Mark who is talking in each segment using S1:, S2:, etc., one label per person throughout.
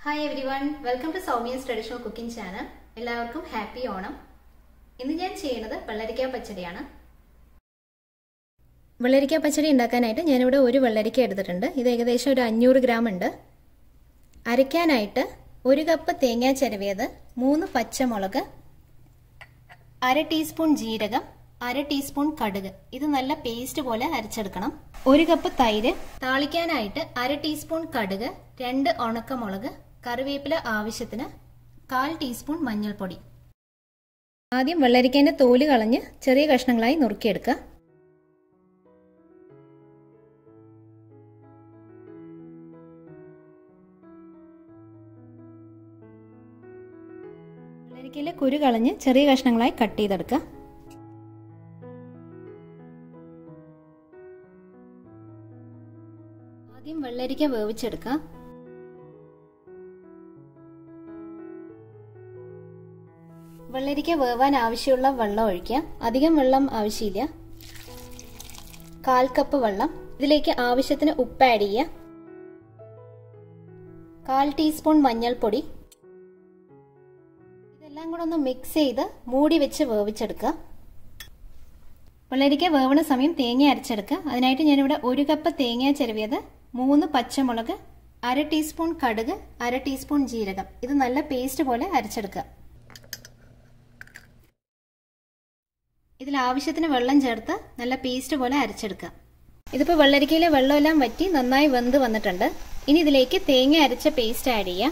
S1: hi everyone welcome to Soumya's traditional cooking channel എല്ലാവർക്കും happy Onam ഇന്ന് ഞാൻ ചെയ്യുന്നത് വെള്ളരിക്ക പച്ചടിയാണ് വെള്ളരിക്ക പച്ചടി ഉണ്ടാക്കാനായിട്ട് ഞാനിവിടെ ഒരു വെള്ളരിക്ക എടുത്തിട്ടുണ്ട് ഇത് ഏകദേശം ഒരു അഞ്ഞൂറ് ഗ്രാം ഉണ്ട് അരയ്ക്കാനായിട്ട് ഒരു കപ്പ് തേങ്ങ ചിരവിയത് മൂന്ന് പച്ചമുളക് അര ടീസ്പൂൺ ജീരകം അര ടീസ്പൂൺ കടുക് ഇത് നല്ല പേസ്റ്റ് പോലെ അരച്ചെടുക്കണം ഒരു കപ്പ് തൈര് താളിക്കാനായിട്ട് അര ടീസ്പൂൺ കടുക് രണ്ട് ഉണക്കമുളക് കറിവേപ്പില ആവശ്യത്തിന് കാൽ ടീസ്പൂൺ മഞ്ഞൾപ്പൊടി ആദ്യം വെള്ളരിക്കേന്റെ തോല് കളഞ്ഞ് ചെറിയ കഷ്ണങ്ങളായി നുറുക്കിയെടുക്കുക വെള്ളരിക്കയിലെ കുരു കളഞ്ഞ് ചെറിയ കഷ്ണങ്ങളായി കട്ട് ചെയ്തെടുക്കുക ആദ്യം വെള്ളരിക്ക വേവിച്ചെടുക്കുക വെള്ളരിക്ക വേവാൻ ആവശ്യമുള്ള വെള്ളം ഒഴിക്കുക അധികം വെള്ളം ആവശ്യമില്ല കാൽ കപ്പ് വെള്ളം ഇതിലേക്ക് ആവശ്യത്തിന് ഉപ്പ് ആഡ് ചെയ്യുക കാൽ ടീസ്പൂൺ മഞ്ഞൾപ്പൊടി ഇതെല്ലാം കൂടെ ഒന്ന് മിക്സ് ചെയ്ത് മൂടി വെച്ച് വേവിച്ചെടുക്കുക വെള്ളരിക്ക വേവണ സമയം തേങ്ങ അരച്ചെടുക്കുക അതിനായിട്ട് ഞാനിവിടെ ഒരു കപ്പ് തേങ്ങ ചിരവിയത് മൂന്ന് പച്ചമുളക് അര ടീസ്പൂൺ കടുക് അര ടീസ്പൂൺ ജീരകം ഇത് നല്ല പേസ്റ്റ് പോലെ അരച്ചെടുക്കുക ഇതിൽ ആവശ്യത്തിന് വെള്ളം ചേർത്ത് നല്ല പേസ്റ്റ് പോലെ അരച്ചെടുക്കുക ഇതിപ്പോൾ വെള്ളരിക്കയിലെ വെള്ളമെല്ലാം വറ്റി നന്നായി വെന്ത് വന്നിട്ടുണ്ട് ഇനി ഇതിലേക്ക് തേങ്ങ അരച്ച പേസ്റ്റ് ആഡ് ചെയ്യാം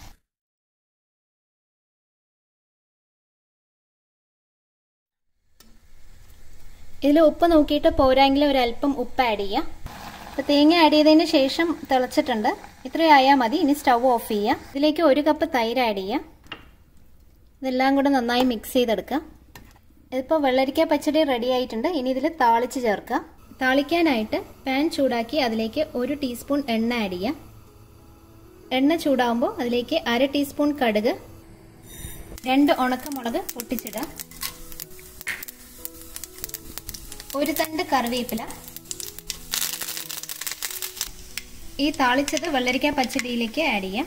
S1: ഇതിൽ ഉപ്പ് നോക്കിയിട്ട് പോരാങ്കിൽ ഒരല്പം ഉപ്പ് ആഡ് ചെയ്യാം അപ്പോൾ തേങ്ങ ആഡ് ചെയ്തതിന് ശേഷം തിളച്ചിട്ടുണ്ട് ഇത്രയായാൽ മതി ഇനി സ്റ്റൗ ഓഫ് ചെയ്യാം ഇതിലേക്ക് ഒരു കപ്പ് തൈര് ആഡ് ചെയ്യാം ഇതെല്ലാം കൂടെ നന്നായി മിക്സ് ചെയ്തെടുക്കാം ഇതിപ്പോൾ വെള്ളരിക്ക പച്ചടി റെഡി ആയിട്ടുണ്ട് ഇനി ഇതിൽ താളിച്ച് ചേർക്കാം താളിക്കാനായിട്ട് പാൻ ചൂടാക്കി അതിലേക്ക് ഒരു ടീസ്പൂൺ എണ്ണ ആഡ് ചെയ്യാം എണ്ണ ചൂടാകുമ്പോൾ അതിലേക്ക് അര ടീസ്പൂൺ കടുക് രണ്ട് ഉണക്കമുളക് പൊട്ടിച്ചിടാം ഒരു തണ്ട് കറിവേപ്പില ഈ താളിച്ചത് വെള്ളരിക്ക പച്ചടിയിലേക്ക് ആഡ് ചെയ്യാം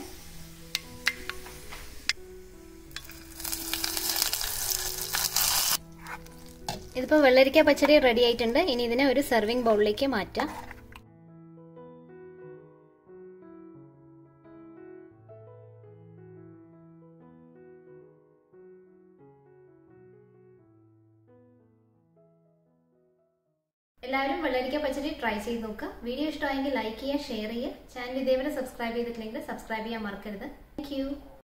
S1: ഇതിപ്പോൾ വെള്ളരിക്ക പച്ചടി റെഡി ആയിട്ടുണ്ട് ഇനി ഇതിനെ ഒരു സെർവിങ് ബൗളിലേക്ക് മാറ്റാം എല്ലാവരും വെള്ളരിക്ക പച്ചടി ട്രൈ ചെയ്ത് നോക്കുക വീഡിയോ ഇഷ്ടമായെങ്കിൽ ലൈക്ക് ചെയ്യുക ഷെയർ ചെയ്യുക ചാനൽ ഇതേവരെ സബ്സ്ക്രൈബ് ചെയ്തിട്ടില്ലെങ്കിൽ സബ്സ്ക്രൈബ് ചെയ്യാൻ മറക്കരുത് താങ്ക്